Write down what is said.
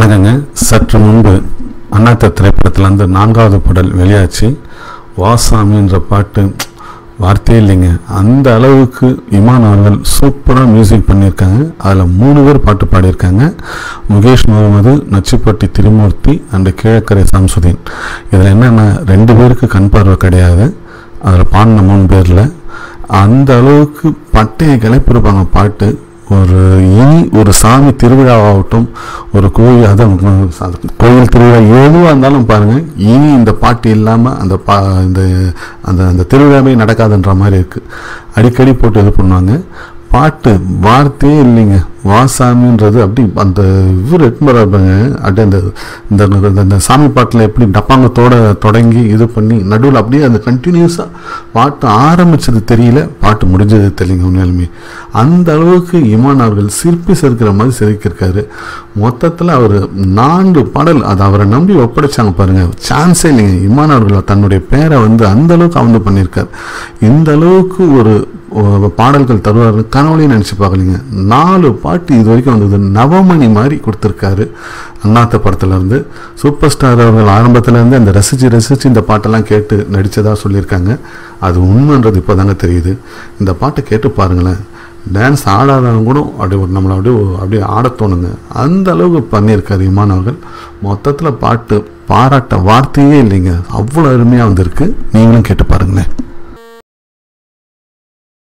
வணக்கங்க சற்று முன்பு அண்ணாத்த திரைப்படத்தில் வந்து நான்காவது பாடல் வெளியாச்சு வாசாமின்ற பாட்டு வார்த்தையே இல்லைங்க அந்த அளவுக்கு இமான் அவர்கள் சூப்பராக மியூசிக் பண்ணியிருக்காங்க அதில் மூணு பேர் பாட்டு பாடியிருக்காங்க முகேஷ் முகமது நச்சுப்பட்டி திருமூர்த்தி அண்ட் கீழக்கரை சம்சுதீன் இதில் என்னென்ன ரெண்டு பேருக்கு கண் பார்வை கிடையாது அதில் பாடின மூணு பேரில் அந்த அளவுக்கு பட்டையை கிளப்பியிருப்பாங்க பாட்டு ஒரு இனி ஒரு சாமி திருவிழாவாகட்டும் ஒரு கோயில் அதான் அது கோயில் திருவிழா எதுவாக இருந்தாலும் பாருங்கள் இனி இந்த பாட்டு இல்லாமல் அந்த பா இந்த அந்த அந்த திருவிழாவே நடக்காதுன்ற மாதிரி இருக்குது அடிக்கடி போட்டு இது பண்ணுவாங்க பாட்டு வார்த்தையே இல்லைங்க வாசாமின்றது அப்படி அந்த இவர் எட்மர் இருப்பாங்க அப்படியே அந்த இந்த இந்த- இந்த சாமி பாட்டில் எப்படி டப்பாங்கத்தோட தொடங்கி இது பண்ணி நடுவில் அப்படியே அந்த கண்டினியூஸாக பாட்டு ஆரம்பிச்சது தெரியல பாட்டு முடிஞ்சது தெரியலங்க உண்மையாலுமே அந்த அளவுக்கு இமான் அவர்கள் சிற்பி செதுக்கிற மாதிரி செதுக்கியிருக்காரு மொத்தத்தில் அவர் நான்கு பாடல் அது அவரை நம்பி ஒப்படைச்சாங்க பாருங்க சான்ஸே இல்லைங்க இமான் அவர்கள் தன்னுடைய பேரை வந்து அந்த அளவுக்கு அவந்து பண்ணியிருக்காரு இந்த அளவுக்கு ஒரு ஒரு பாடல்கள் தருவார் கனவுலையும் நினச்சி பார்க்கலீங்க நாலு பாட்டு இது வரைக்கும் வந்தது நவமணி மாதிரி கொடுத்துருக்காரு அண்ணாத்த படத்துல இருந்து சூப்பர் ஸ்டார் அவர்கள் ஆரம்பத்துல இருந்து அந்த ரசிச்சு ரசிச்சு இந்த பாட்டெல்லாம் கேட்டு நடிச்சதா சொல்லியிருக்காங்க அது உண்மைன்றது இப்போதாங்க தெரியுது இந்த பாட்டை கேட்டு பாருங்களேன் டான்ஸ் ஆடாதவங்க கூட அப்படியே ஒரு நம்மளை அப்படியே ஒரு- அப்படியே ஆடத் தோணுங்க அந்த அளவுக்கு பண்ணியிருக்காரு இமான் அவர்கள் மொத்தத்தில் பாட்டு பாராட்ட வார்த்தையே இல்லைங்க அவ்வளோ அருமையாக வந்திருக்கு நீங்களும் கேட்டு பாருங்களேன்